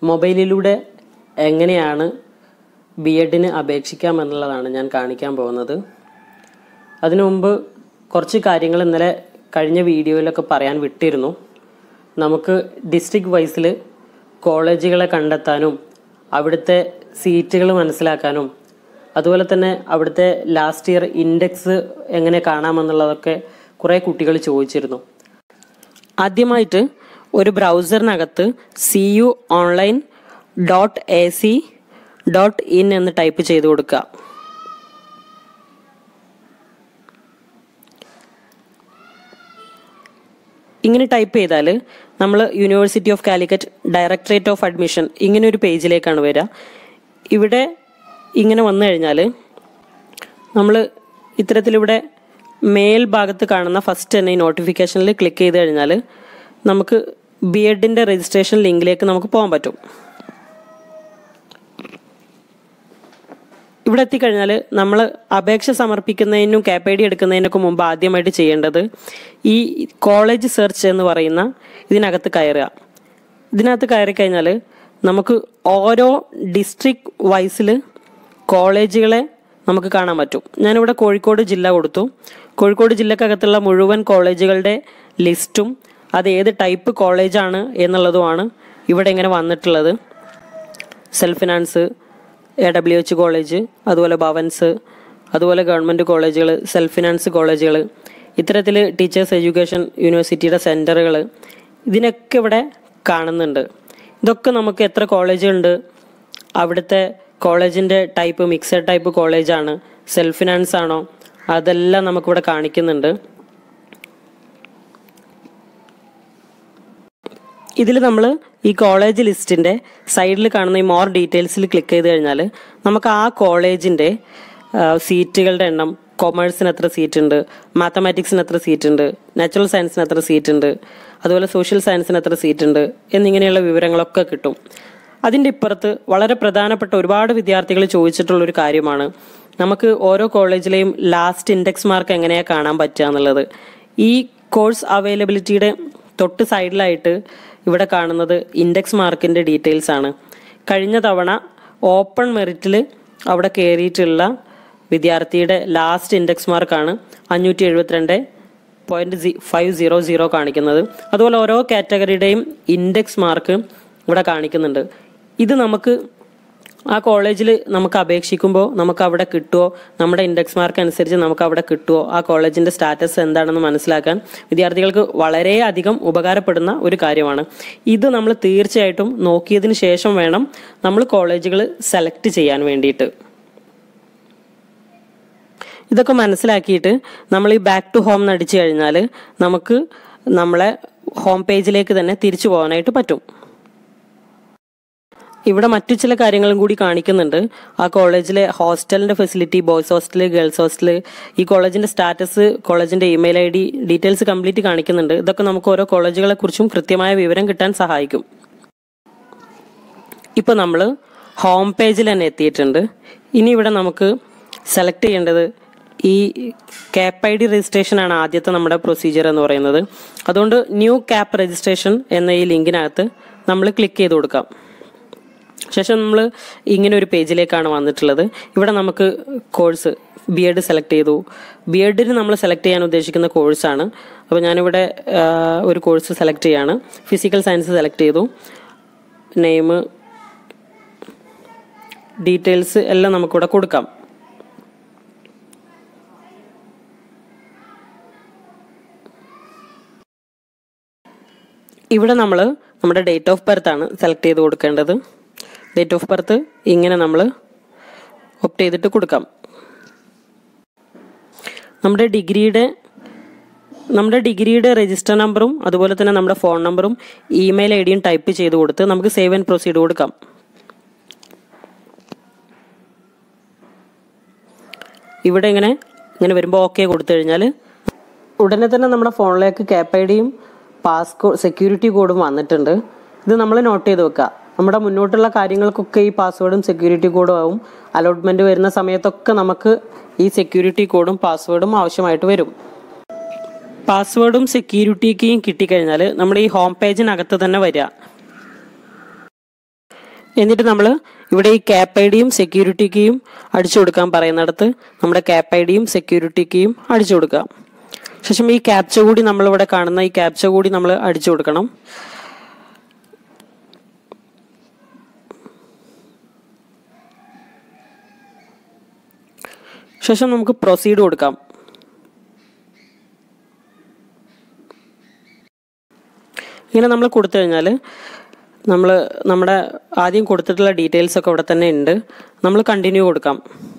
മൊബൈലിലൂടെ എങ്ങനെയാണ് ബി എഡിന് അപേക്ഷിക്കാം എന്നുള്ളതാണ് ഞാൻ കാണിക്കാൻ പോകുന്നത് അതിനു മുമ്പ് കുറച്ച് കാര്യങ്ങൾ ഇന്നലെ കഴിഞ്ഞ വീഡിയോയിലൊക്കെ പറയാൻ വിട്ടിരുന്നു നമുക്ക് ഡിസ്ട്രിക്ട് വൈസിൽ കോളേജുകളെ കണ്ടെത്താനും അവിടുത്തെ സീറ്റുകൾ മനസ്സിലാക്കാനും അതുപോലെ തന്നെ അവിടുത്തെ ലാസ്റ്റ് ഇയർ ഇൻഡെക്സ് എങ്ങനെ കാണാമെന്നുള്ളതൊക്കെ കുറേ കുട്ടികൾ ചോദിച്ചിരുന്നു ആദ്യമായിട്ട് ഒരു ബ്രൗസറിനകത്ത് C U online dot A C dot in എന്ന് ടൈപ്പ് ചെയ്ത് കൊടുക്കുക ഇങ്ങനെ ടൈപ്പ് ചെയ്താൽ നമ്മൾ university of Calicut directorate of admission ഇങ്ങനെ ഒരു പേജിലേക്കാണ് വരിക ഇവിടെ ഇങ്ങനെ വന്നു കഴിഞ്ഞാൽ നമ്മൾ ഇത്തരത്തിലിവിടെ മേൽ ഭാഗത്ത് കാണുന്ന ഫസ്റ്റ് തന്നെ ഈ നോട്ടിഫിക്കേഷനിൽ ക്ലിക്ക് ചെയ്ത് കഴിഞ്ഞാൽ നമുക്ക് ബി എഡിൻ്റെ രജിസ്ട്രേഷൻ ലിങ്കിലേക്ക് നമുക്ക് പോകാൻ പറ്റും ഇവിടെ എത്തിക്കഴിഞ്ഞാൽ നമ്മൾ അപേക്ഷ സമർപ്പിക്കുന്നതിനും കാപ്പ് ഐ ഡി എടുക്കുന്നതിനൊക്കെ മുമ്പ് ആദ്യമായിട്ട് ചെയ്യേണ്ടത് ഈ കോളേജ് സെർച്ച് എന്ന് പറയുന്ന ഇതിനകത്ത് കയറുക ഇതിനകത്ത് കയറി കഴിഞ്ഞാൽ നമുക്ക് ഓരോ ഡിസ്ട്രിക്ട് വൈസിൽ കോളേജുകളെ നമുക്ക് കാണാൻ പറ്റും ഞാനിവിടെ കോഴിക്കോട് ജില്ല കൊടുത്തു കോഴിക്കോട് ജില്ലക്കകത്തുള്ള മുഴുവൻ കോളേജുകളുടെ ലിസ്റ്റും അത് ഏത് ടൈപ്പ് കോളേജാണ് എന്നുള്ളതുമാണ് ഇവിടെ ഇങ്ങനെ വന്നിട്ടുള്ളത് self finance A W H college അതുപോലെ ഭവൻസ് അതുപോലെ ഗവൺമെൻറ് കോളേജുകൾ സെൽഫ് ഫിനാൻസ് കോളേജുകൾ ഇത്തരത്തിൽ ടീച്ചേഴ്സ് എഡ്യൂക്കേഷൻ യൂണിവേഴ്സിറ്റിയുടെ സെൻറ്ററുകൾ ഇതിനൊക്കെ ഇവിടെ കാണുന്നുണ്ട് ഇതൊക്കെ നമുക്ക് എത്ര കോളേജുണ്ട് അവിടുത്തെ കോളേജിൻ്റെ ടൈപ്പ് മിക്സഡ് ടൈപ്പ് കോളേജാണ് സെൽഫ് ഫിനാൻസ് ആണോ അതെല്ലാം നമുക്കിവിടെ കാണിക്കുന്നുണ്ട് ഇതിൽ നമ്മൾ ഈ കോളേജ് ലിസ്റ്റിൻ്റെ സൈഡിൽ കാണുന്ന ഈ മോർ ഡീറ്റെയിൽസിൽ ക്ലിക്ക് ചെയ്ത് കഴിഞ്ഞാൽ നമുക്ക് ആ കോളേജിൻ്റെ സീറ്റുകളുടെ എണ്ണം കൊമേഴ്സിന് എത്ര സീറ്റ് ഉണ്ട് മാത്തമാറ്റിക്സിന് എത്ര സീറ്റ് ഉണ്ട് നാച്ചുറൽ സയൻസിന് എത്ര സീറ്റ് ഉണ്ട് അതുപോലെ സോഷ്യൽ സയൻസിന് എത്ര സീറ്റ് ഉണ്ട് എന്നിങ്ങനെയുള്ള വിവരങ്ങളൊക്കെ കിട്ടും അതിൻ്റെ ഇപ്പുറത്ത് വളരെ പ്രധാനപ്പെട്ട ഒരുപാട് വിദ്യാർത്ഥികൾ ചോദിച്ചിട്ടുള്ള ഒരു കാര്യമാണ് നമുക്ക് ഓരോ കോളേജിലെയും ലാസ്റ്റ് ഇൻഡെക്സ് മാർക്ക് എങ്ങനെയാണ് കാണാൻ പറ്റുക എന്നുള്ളത് ഈ കോഴ്സ് അവൈലബിലിറ്റിയുടെ തൊട്ട് സൈഡിലായിട്ട് ഇവിടെ കാണുന്നത് ഇൻഡെക്സ് മാർക്കിൻ്റെ ഡീറ്റെയിൽസ് ആണ് കഴിഞ്ഞ തവണ ഓപ്പൺ മെറിറ്റിൽ അവിടെ കയറിയിട്ടുള്ള വിദ്യാർത്ഥിയുടെ ലാസ്റ്റ് ഇൻഡെക്സ് മാർക്കാണ് അഞ്ഞൂറ്റി എഴുപത്തിരണ്ട് point C five zero zero കാണിക്കുന്നത് അതുപോലെ ഓരോ കാറ്റഗറിയുടെയും ഇൻഡെക്സ് മാർക്ക് ഇവിടെ കാണിക്കുന്നുണ്ട് ഇത് നമുക്ക് ആ കോളേജിൽ നമുക്ക് അപേക്ഷിക്കുമ്പോൾ നമുക്ക് അവിടെ കിട്ടുമോ നമ്മുടെ ഇൻഡെക്സ് മാർക്ക് അനുസരിച്ച് നമുക്ക് അവിടെ കിട്ടുമോ ആ കോളേജിൻ്റെ സ്റ്റാറ്റസ് എന്താണെന്ന് മനസ്സിലാക്കാൻ വിദ്യാർത്ഥികൾക്ക് വളരെയധികം ഉപകാരപ്പെടുന്ന ഒരു കാര്യമാണ് ഇത് നമ്മൾ തീർച്ചയായിട്ടും നോക്കിയതിന് ശേഷം വേണം നമ്മൾ കോളേജുകൾ സെലക്ട് ചെയ്യാൻ വേണ്ടിയിട്ട് ഇതൊക്കെ മനസ്സിലാക്കിയിട്ട് നമ്മൾ ഈ ബാക്ക് ടു ഹോം നടിച്ചു കഴിഞ്ഞാൽ നമുക്ക് നമ്മളെ ഹോം പേജിലേക്ക് തന്നെ തിരിച്ചു പോകാനായിട്ട് പറ്റും ഇവിടെ മറ്റു ചില കാര്യങ്ങളും കൂടി കാണിക്കുന്നുണ്ട് ആ കോളേജിലെ ഹോസ്റ്റലിന്റെ facility boys hostel girls hostel ഈ കോളേജിന്റെ സ്റ്റാറ്റസ് കോളേജിന്റെ email I D details complete കാണിക്കുന്നുണ്ട് ഇതൊക്കെ നമുക്ക് ഓരോ കോളേജുകളെ കുറിച്ചും കൃത്യമായ വിവരം കിട്ടാൻ സഹായിക്കും ഇപ്പൊ നമ്മൾ ഹോം പേജിൽ തന്നെ എത്തിയിട്ടുണ്ട് ഇനി ഇവിടെ നമുക്ക് സെലക്ട് ചെയ്യേണ്ടത് ഈ ക്യാപ്പ് ഐ ഡി രജിസ്ട്രേഷൻ ആണ് ആദ്യത്തെ നമ്മുടെ പ്രൊസീജിയർ എന്ന് പറയുന്നത് അതുകൊണ്ട് ന്യൂ ക്യാപ്പ് രജിസ്ട്രേഷൻ എന്ന ഈ ലിങ്കിനകത്ത് നമ്മൾ ക്ലിക്ക് ചെയ്ത് കൊടുക്കാം ശേഷം നമ്മൾ ഇങ്ങനെ ഒരു പേജിലേക്കാണ് വന്നിട്ടുള്ളത് ഇവിടെ നമുക്ക് കോഴ്സ് ബി എഡ് സെലക്ട് ചെയ്തു ബി എഡിന് നമ്മൾ സെലക്ട് ചെയ്യാൻ ഉദ്ദേശിക്കുന്ന കോഴ്സാണ് അപ്പോൾ ഞാനിവിടെ ആ, ഒരു കോഴ്സ് സെലക്ട് ചെയ്യാണ് ഫിസിക്കൽ സയൻസ് സെലക്ട് ചെയ്തു നെയിം ഡീറ്റെയിൽസ് എല്ലാം നമുക്കിവിടെ കൊടുക്കാം ഇവിടെ നമ്മൾ നമ്മുടെ ഡേറ്റ് ഓഫ് ബർത്ത് ആണ് സെലക്ട് ചെയ്ത് കൊടുക്കേണ്ടത് ഡേറ്റ് ഓഫ് ബർത്ത് ഇങ്ങനെ നമ്മൾ ഒപ്റ്റ് ചെയ്തിട്ട് കൊടുക്കാം നമ്മുടെ ഡിഗ്രിയുടെ നമ്മുടെ ഡിഗ്രിയുടെ രജിസ്റ്റർ നമ്പറും അതുപോലെ തന്നെ നമ്മുടെ ഫോൺ നമ്പറും ഇമെയിൽ ഐ ഡിയും ടൈപ്പ് ചെയ്ത് കൊടുത്ത് നമുക്ക് സേവ് ആൻഡ് പ്രൊസീഡ് കൊടുക്കാം ഇവിടെ ഇങ്ങനെ ഇങ്ങനെ വരുമ്പോൾ ഓക്കെ കൊടുത്തു കഴിഞ്ഞാൽ ഉടനെ തന്നെ നമ്മുടെ ഫോണിലേക്ക് ക്യാപ്പ് ഐ ഡിയും പാസ് സെക്യൂരിറ്റി കോഡും വന്നിട്ടുണ്ട് ഇത് നമ്മൾ നോട്ട് ചെയ്ത് വെക്കുക നമ്മുടെ മുന്നോട്ടുള്ള കാര്യങ്ങൾക്കൊക്കെ ഈ പാസ്വേഡും സെക്യൂരിറ്റി കോഡും ആവും അലോട്ട്മെന്റ് വരുന്ന സമയത്തൊക്കെ നമുക്ക് ഈ സെക്യൂരിറ്റി കോഡും പാസ്വേഡും ആവശ്യമായിട്ട് വരും പാസ്വേഡും സെക്യൂരിറ്റി കീയും കിട്ടിക്കഴിഞ്ഞാൽ നമ്മുടെ ഈ ഹോം പേജിനകത്ത് തന്നെ വരിക എന്നിട്ട് നമ്മൾ ഇവിടെ ഈ ക്യാപ്പ് ഐ ഡിയും സെക്യൂരിറ്റി കീയും അടിച്ചു കൊടുക്കാൻ പറയുന്നിടത്ത് നമ്മുടെ ക്യാപ്പ് ഐ ഡിയും സെക്യൂരിറ്റി കീയും അടിച്ചു കൊടുക്കാം ശേഷം ഈ ക്യാപ്ച കൂടി നമ്മളിവിടെ കാണുന്ന ഈ ക്യാപ്ച കൂടി നമ്മൾ അടിച്ചു കൊടുക്കണം ശേഷം നമുക്ക് പ്രൊസീഡ് കൊടുക്കാം ഇങ്ങനെ നമ്മൾ കൊടുത്തു കഴിഞ്ഞാൽ നമ്മൾ നമ്മുടെ ആദ്യം കൊടുത്തിട്ടുള്ള ഡീറ്റെയിൽസ് ഒക്കെ ഇവിടെ തന്നെ ഉണ്ട് നമ്മൾ കണ്ടിന്യൂ കൊടുക്കാം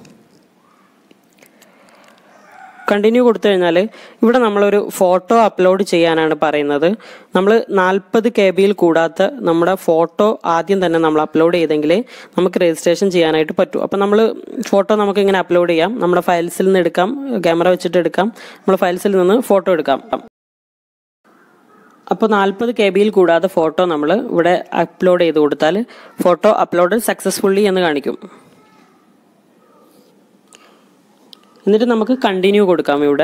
കണ്ടിന്യൂ കൊടുത്തു കഴിഞ്ഞാൽ ഇവിടെ നമ്മളൊരു ഫോട്ടോ അപ്ലോഡ് ചെയ്യാനാണ് പറയുന്നത് നമ്മൾ നാൽപ്പത് കെ ബിയിൽ കൂടാത്ത നമ്മുടെ ഫോട്ടോ ആദ്യം തന്നെ നമ്മൾ അപ്ലോഡ് ചെയ്തെങ്കിലേ നമുക്ക് രജിസ്ട്രേഷൻ ചെയ്യാനായിട്ട് പറ്റൂ അപ്പം നമ്മൾ ഫോട്ടോ നമുക്ക് ഇങ്ങനെ അപ്ലോഡ് ചെയ്യാം നമ്മുടെ ഫയൽസിൽ നിന്ന് എടുക്കാം ക്യാമറ വെച്ചിട്ട് എടുക്കാം നമ്മൾ ഫയൽസിൽ നിന്ന് ഫോട്ടോ എടുക്കാം അപ്പോൾ നാൽപ്പത് കെ ബിയിൽ കൂടാതെ ഫോട്ടോ നമ്മൾ ഇവിടെ അപ്ലോഡ് ചെയ്ത് കൊടുത്താൽ ഫോട്ടോ അപ്ലോഡ് സക്സസ്ഫുള്ളി എന്ന് കാണിക്കും എന്നിട്ട് നമുക്ക് കണ്ടിന്യൂ കൊടുക്കാം ഇവിടെ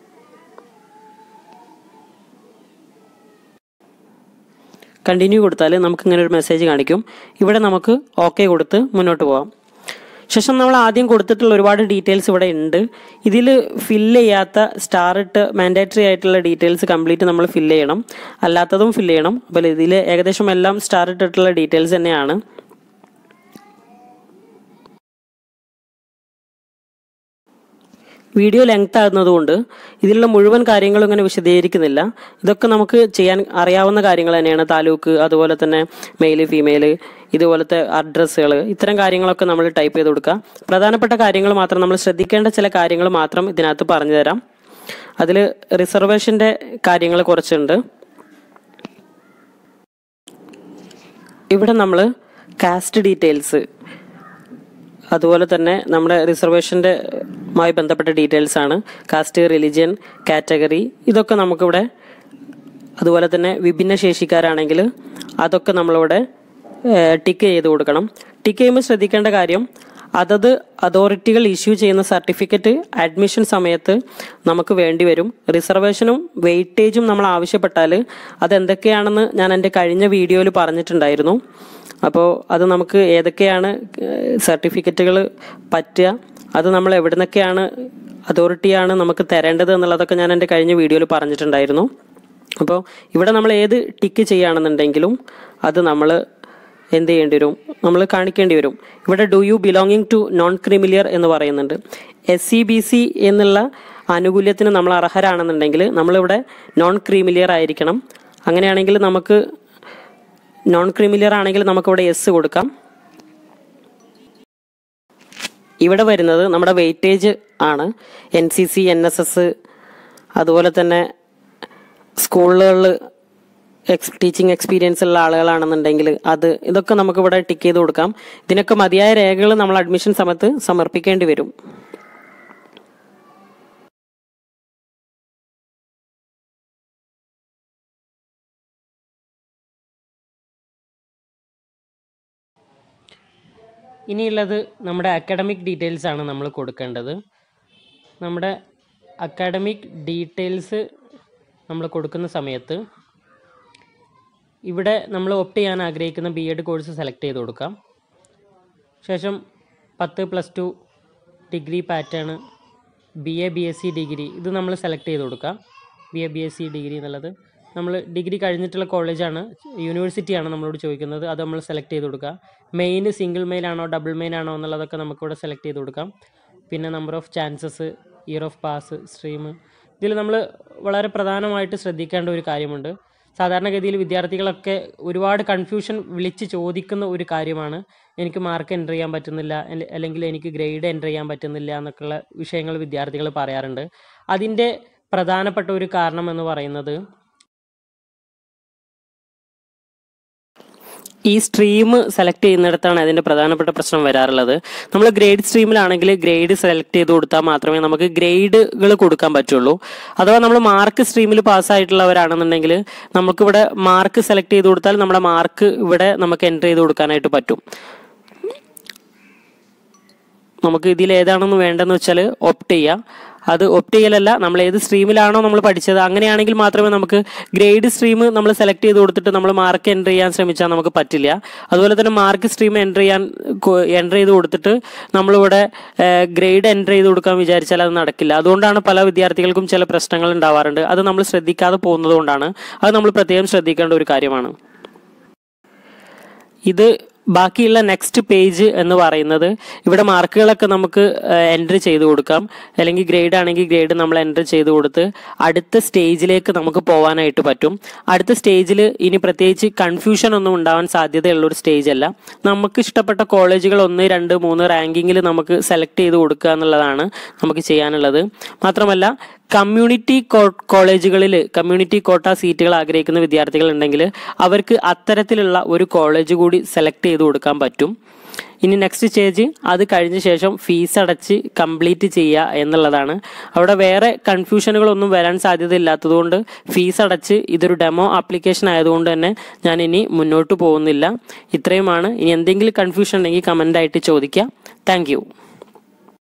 കണ്ടിന്യൂ കൊടുത്താൽ നമുക്ക് ഇങ്ങനെ ഒരു മെസ്സേജ് കാണിക്കും ഇവിടെ നമുക്ക് ഓക്കെ കൊടുത്ത് മുന്നോട്ട് പോകാം ശേഷം നമ്മൾ ആദ്യം കൊടുത്തിട്ടുള്ള ഒരുപാട് ഡീറ്റെയിൽസ് ഇവിടെ ഉണ്ട് ഇതിൽ ഫില്ല് ചെയ്യാത്ത സ്റ്റാർ ഇട്ട് മാൻഡേറ്ററി ആയിട്ടുള്ള ഡീറ്റെയിൽസ് കംപ്ലീറ്റ് നമ്മൾ ഫില്ല് ചെയ്യണം അല്ലാത്തതും ഫില്ല് ചെയ്യണം അപ്പോൾ ഇതിൽ ഏകദേശം എല്ലാം സ്റ്റാർ ഇട്ടിട്ടുള്ള ഡീറ്റെയിൽസ് തന്നെയാണ് വീഡിയോ ലെങ്ത് ആകുന്നതുകൊണ്ട് ഇതിലുള്ള മുഴുവൻ കാര്യങ്ങളും ഇങ്ങനെ വിശദീകരിക്കുന്നില്ല ഇതൊക്കെ നമുക്ക് ചെയ്യാൻ അറിയാവുന്ന കാര്യങ്ങൾ തന്നെയാണ് താലൂക്ക് അതുപോലെ തന്നെ മെയില് ഫീമെയില് ഇതുപോലത്തെ അഡ്രസ്സുകൾ ഇത്തരം കാര്യങ്ങളൊക്കെ നമ്മൾ ടൈപ്പ് ചെയ്ത് കൊടുക്കുക പ്രധാനപ്പെട്ട കാര്യങ്ങൾ മാത്രം നമ്മൾ ശ്രദ്ധിക്കേണ്ട ചില കാര്യങ്ങൾ മാത്രം ഇതിനകത്ത് പറഞ്ഞു തരാം അതിൽ റിസർവേഷൻ്റെ കാര്യങ്ങൾ കുറച്ചുണ്ട് ഇവിടെ നമ്മൾ കാസ്റ്റ് ഡീറ്റെയിൽസ് അതുപോലെ തന്നെ നമ്മുടെ റിസർവേഷൻ്റെ മായി ബന്ധപ്പെട്ട ഡീറ്റെയിൽസ് ആണ് കാസ്റ്റ് റിലിജിയൻ കാറ്റഗറി ഇതൊക്കെ നമുക്കിവിടെ അതുപോലെ തന്നെ വിഭിന്ന ശേഷിക്കാരാണെങ്കിൽ അതൊക്കെ നമ്മളിവിടെ ടിക്ക് ചെയ്ത് കൊടുക്കണം ടിക്ക് ചെയ്യുമ്പോൾ ശ്രദ്ധിക്കേണ്ട കാര്യം അതത് അതോറിറ്റികൾ ഇഷ്യൂ ചെയ്യുന്ന സർട്ടിഫിക്കറ്റ് അഡ്മിഷൻ സമയത്ത് നമുക്ക് വേണ്ടി വരും റിസർവേഷനും വെയിറ്റേജും നമ്മൾ ആവശ്യപ്പെട്ടാൽ അതെന്തൊക്കെയാണെന്ന് ഞാൻ എൻ്റെ കഴിഞ്ഞ വീഡിയോയിൽ പറഞ്ഞിട്ടുണ്ടായിരുന്നു അപ്പോൾ അത് നമുക്ക് ഏതൊക്കെയാണ് സർട്ടിഫിക്കറ്റുകൾ പറ്റുക അത് നമ്മൾ എവിടെ നിന്നൊക്കെയാണ് അതോറിറ്റിയാണ് നമുക്ക് തരേണ്ടത് എന്നുള്ളതൊക്കെ ഞാൻ എൻ്റെ കഴിഞ്ഞ വീഡിയോയിൽ പറഞ്ഞിട്ടുണ്ടായിരുന്നു അപ്പോൾ ഇവിടെ നമ്മൾ ഏത് ടിക്ക് ചെയ്യുകയാണെന്നുണ്ടെങ്കിലും അത് നമ്മൾ എന്ത് ചെയ്യേണ്ടി വരും നമ്മൾ കാണിക്കേണ്ടി വരും ഇവിടെ do you belonging to non creamy layer എന്ന് പറയുന്നുണ്ട് എസ് സി ബി സി എന്നുള്ള ആനുകൂല്യത്തിന് നമ്മൾ അർഹരാണെന്നുണ്ടെങ്കിൽ നമ്മളിവിടെ നോൺ ക്രീമിലിയർ ആയിരിക്കണം അങ്ങനെയാണെങ്കിൽ നമുക്ക് നോൺ ക്രിമിലിയർ ആണെങ്കിൽ നമുക്കിവിടെ എസ് കൊടുക്കാം ഇവിടെ വരുന്നത് നമ്മുടെ വെയിറ്റേജ് ആണ് N C C N S S അതുപോലെ തന്നെ സ്കൂളുകളിൽ എക്സ് ടീച്ചിങ് എക്സ്പീരിയൻസ് ഉള്ള ആളുകളാണെന്നുണ്ടെങ്കിൽ അത് ഇതൊക്കെ നമുക്കിവിടെ ടിക്ക് ചെയ്ത് കൊടുക്കാം ഇതിനൊക്കെ മതിയായ രേഖകൾ നമ്മൾ അഡ്മിഷൻ സമയത്ത് സമർപ്പിക്കേണ്ടി വരും ഇനിയുള്ളത് നമ്മുടെ അക്കാഡമിക് ഡീറ്റെയിൽസ് ആണ് നമ്മൾ കൊടുക്കേണ്ടത് നമ്മുടെ അക്കാഡമിക് ഡീറ്റെയിൽസ് നമ്മൾ കൊടുക്കുന്ന സമയത്ത് ഇവിടെ നമ്മൾ ഓപ്റ്റ് ചെയ്യാൻ ആഗ്രഹിക്കുന്ന ബി എഡ് കോഴ്സ് സെലക്ട് ചെയ്ത് കൊടുക്കാം ശേഷം പത്ത് plus two degree pattern B A B S C degree ഇത് നമ്മൾ സെലക്ട് ചെയ്ത് കൊടുക്കാം B A B S C degree എന്നുള്ളത് നമ്മൾ ഡിഗ്രി കഴിഞ്ഞിട്ടുള്ള കോളേജാണ് യൂണിവേഴ്സിറ്റിയാണ് നമ്മളോട് ചോദിക്കുന്നത് അത് നമ്മൾ സെലക്ട് ചെയ്ത് കൊടുക്കുക മെയിൻ സിംഗിൾ മെയിൽ ആണോ ഡബിൾ മെയിൽ ആണോ എന്നുള്ളതൊക്കെ നമുക്കിവിടെ സെലക്ട് ചെയ്ത് കൊടുക്കാം പിന്നെ number of chances year of pass stream ഇതിൽ നമ്മൾ വളരെ പ്രധാനമായിട്ട് ശ്രദ്ധിക്കേണ്ട ഒരു കാര്യമുണ്ട് സാധാരണഗതിയിൽ വിദ്യാർത്ഥികളൊക്കെ ഒരുപാട് കൺഫ്യൂഷൻ വിളിച്ച് ചോദിക്കുന്ന ഒരു കാര്യമാണ് എനിക്ക് മാർക്ക് എൻ്റർ ചെയ്യാൻ പറ്റുന്നില്ല അല്ലെ- അല്ലെങ്കിൽ എനിക്ക് ഗ്രേഡ് എൻ്റർ ചെയ്യാൻ പറ്റുന്നില്ല എന്നൊക്കെയുള്ള വിഷയങ്ങൾ വിദ്യാർത്ഥികൾ പറയാറുണ്ട് അതിൻ്റെ പ്രധാനപ്പെട്ട ഒരു കാരണം എന്ന് പറയുന്നത് ഈ സ്ട്രീം സെലക്ട് ചെയ്യുന്നിടത്താണ് അതിൻ്റെ പ്രധാനപ്പെട്ട പ്രശ്നം വരാറുള്ളത് നമ്മൾ ഗ്രേഡ് സ്ട്രീമിലാണെങ്കിൽ ഗ്രേഡ് സെലക്ട് ചെയ്ത് കൊടുത്താൽ മാത്രമേ നമുക്ക് ഗ്രേഡുകൾ കൊടുക്കാൻ പറ്റുള്ളൂ അഥവാ നമ്മൾ മാർക്ക് സ്ട്രീമിൽ പാസ്സായിട്ടുള്ളവരാണെന്നുണ്ടെങ്കിൽ നമുക്കിവിടെ മാർക്ക് സെലക്ട് ചെയ്ത് കൊടുത്താൽ നമ്മുടെ മാർക്ക് ഇവിടെ നമുക്ക് എൻ്റർ ചെയ്ത് കൊടുക്കാനായിട്ട് പറ്റും നമുക്ക് ഇതിൽ ഏതാണെന്ന് വേണ്ടതെന്ന് വെച്ചാൽ ഓപ്റ്റ് ചെയ്യാം അത് ഒപ്റ്റ് ചെയ്യലല്ല നമ്മൾ ഏത് സ്ട്രീമിലാണോ നമ്മൾ പഠിച്ചത് അങ്ങനെയാണെങ്കിൽ മാത്രമേ നമുക്ക് ഗ്രേഡ് സ്ട്രീം നമ്മൾ സെലക്ട് ചെയ്ത് കൊടുത്തിട്ട് നമ്മൾ മാർക്ക് എൻ്റർ ചെയ്യാൻ ശ്രമിച്ചാൽ നമുക്ക് പറ്റില്ല അതുപോലെ തന്നെ മാർക്ക് സ്ട്രീം എൻ്റർ ചെയ്യാൻ എൻ്റർ ചെയ്ത് കൊടുത്തിട്ട് നമ്മളിവിടെ ഗ്രേഡ് എൻ്റർ ചെയ്ത് കൊടുക്കാൻ വിചാരിച്ചാൽ അത് നടക്കില്ല അതുകൊണ്ടാണ് പല വിദ്യാർത്ഥികൾക്കും ചില പ്രശ്നങ്ങൾ ഉണ്ടാവാറുണ്ട് അത് നമ്മൾ ശ്രദ്ധിക്കാതെ പോകുന്നത് കൊണ്ടാണ് അത് നമ്മൾ പ്രത്യേകം ശ്രദ്ധിക്കേണ്ട ഒരു കാര്യമാണ് ഇത് ബാക്കിയുള്ള നെക്സ്റ്റ് പേജ് എന്ന് പറയുന്നത് ഇവിടെ മാർക്കുകളൊക്കെ നമുക്ക് എൻട്രി ചെയ്ത് കൊടുക്കാം അല്ലെങ്കിൽ ഗ്രേഡ് ആണെങ്കിൽ ഗ്രേഡ് നമ്മൾ എൻട്രി ചെയ്ത് കൊടുത്ത് അടുത്ത സ്റ്റേജിലേക്ക് നമുക്ക് പോകാനായിട്ട് പറ്റും അടുത്ത സ്റ്റേജിൽ ഇനി പ്രത്യേകിച്ച് കൺഫ്യൂഷൻ ഒന്നും ഉണ്ടാവാൻ സാധ്യതയുള്ള ഒരു സ്റ്റേജ് അല്ല നമുക്ക് ഇഷ്ടപ്പെട്ട കോളേജുകൾ ഒന്ന് രണ്ട് മൂന്ന് റാങ്കിങ്ങിൽ നമുക്ക് സെലക്ട് ചെയ്ത് കൊടുക്കുക എന്നുള്ളതാണ് നമുക്ക് ചെയ്യാനുള്ളത് മാത്രമല്ല കമ്മ്യൂണിറ്റി കോളേജുകളിൽ കമ്മ്യൂണിറ്റി കോട്ട സീറ്റുകൾ ആഗ്രഹിക്കുന്ന വിദ്യാർത്ഥികൾ ഉണ്ടെങ്കിൽ അവർക്ക് അത്തരത്തിലുള്ള ഒരു കോളേജ് കൂടി സെലക്ട് ചെയ്ത് കൊടുക്കാൻ പറ്റും ഇനി നെക്സ്റ്റ് സ്റ്റേജ് അത് കഴിഞ്ഞ ശേഷം ഫീസ് അടച്ച് കംപ്ലീറ്റ് ചെയ്യുക എന്നുള്ളതാണ് അവിടെ വേറെ കൺഫ്യൂഷനുകളൊന്നും വരാൻ സാധ്യത ഇല്ലാത്തതുകൊണ്ട് ഫീസ് അടച്ച് ഇതൊരു ഡെമോ ആപ്ലിക്കേഷൻ ആയതുകൊണ്ട് തന്നെ ഞാൻ ഇനി മുന്നോട്ട് പോകുന്നില്ല ഇത്രയുമാണ് ഇനി എന്തെങ്കിലും കൺഫ്യൂഷൻ ഉണ്ടെങ്കിൽ കമൻ്റ് ആയിട്ട് ചോദിക്കുക താങ്ക്